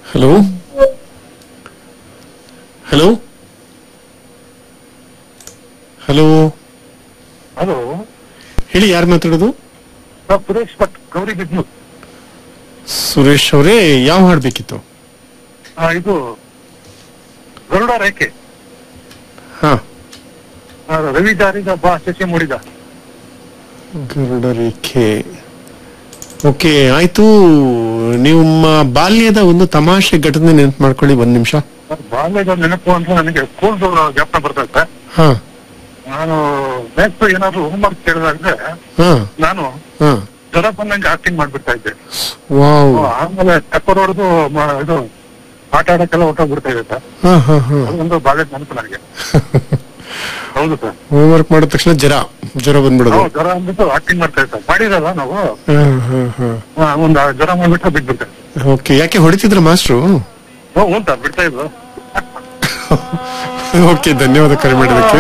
hello hello hello hello ಹೇಳಿ ಯಾರು ಮಾತಾಡೋದು ನಾವು ಸುರೇಶ್ ಭಟ್ ಗೌರಿ ಬಿದ್ನು ಸುರೇಶ್ ಅವರೇ ಯಾವ ಹಾಡು ಬೇಕಿತ್ತು ಇದು ಗರುಡ ರೇಖೆ ಹಾ ಆ, ರವಿ ಜಾರಿದ ಬಾ ಶಶಿ ಮೂಡಿದ ಗರುಡ ರೇಖೆ ಓಕೆ ಆಯ್ತು ನಿಮ್ಮ ಬಾಲ್ಯದ ಒಂದು ತಮಾಷೆ ಘಟನೆ ನೆನಪು ಮಾಡ್ಕೊಳ್ಳಿ ಒಂದ್ ನಿಮಿಷ ಬಾಲ್ಯದ ನೆನಪು ಅಂತ ನನಗೆ ಸ್ಕೂಲ್ ಜ್ಞಾಪನ ಬರ್ತೈತೆ ಹಾ ನಾನು ನೆಕ್ಸ್ಟ್ ಏನಾದ್ರು ಹೋಮ್ವರ್ಕ್ ಕೇಳಿದಾಗ ಹಾ ನಾನು ಹಾ ಜ್ವರ ಬಂದಂಗೆ ಆಕ್ಟಿಂಗ್ ಮಾಡ್ಬಿಡ್ತಾ ಇದ್ದೆ ವಾವ್ ಆಮೇಲೆ ಟಕ್ಕರ್ ಹೊಡೆದು ಇದು ಆಟ ಆಡಕ್ಕೆಲ್ಲ ಹೊಟ್ಟೋಗ್ಬಿಡ್ತಾ ಇದೆ ಸರ್ ಹಾ ಹಾ ಹಾ ಅದೊಂದು ಬಾಲ್ಯದ ನೆನಪು ನನಗೆ ಹೌದು ಸರ್ ಹೋಮ್ವರ್ಕ್ ಮಾಡಿದ ತಕ್ಷಣ ಜ್ವರ ಜ್ವರ ಬಂದ್ಬಿಡೋದು ನಾವು ಜ್ವರ ಅಂದ್ಬಿಟ್ಟು ಆಕ್ಟಿಂಗ್ ಮಾಡ್ತಾ ಇದ್ದೆ ಮಾಡಿರಲ್ಲ ನಾವು ಹಾ ಹಾ ಹಾ ಆ, ಒಂದು ಜ್ವರ ಮಾಡ್ಬಿಟ್ಟು ಬಿಟ್ಬಿಡ್ತೇವೆ ಓಕೆ ಯಾಕೆ ಹೊಡಿತಿದ್ರ ಮಾಸ್ಟ್ರು ಹ್ಞೂ ಸರ್ ಬಿಡ್ತಾ ಇದ್ರು ಓಕೆ ಧನ್ಯವಾದ ಕರೆ ಮಾಡಿದಕ್ಕೆ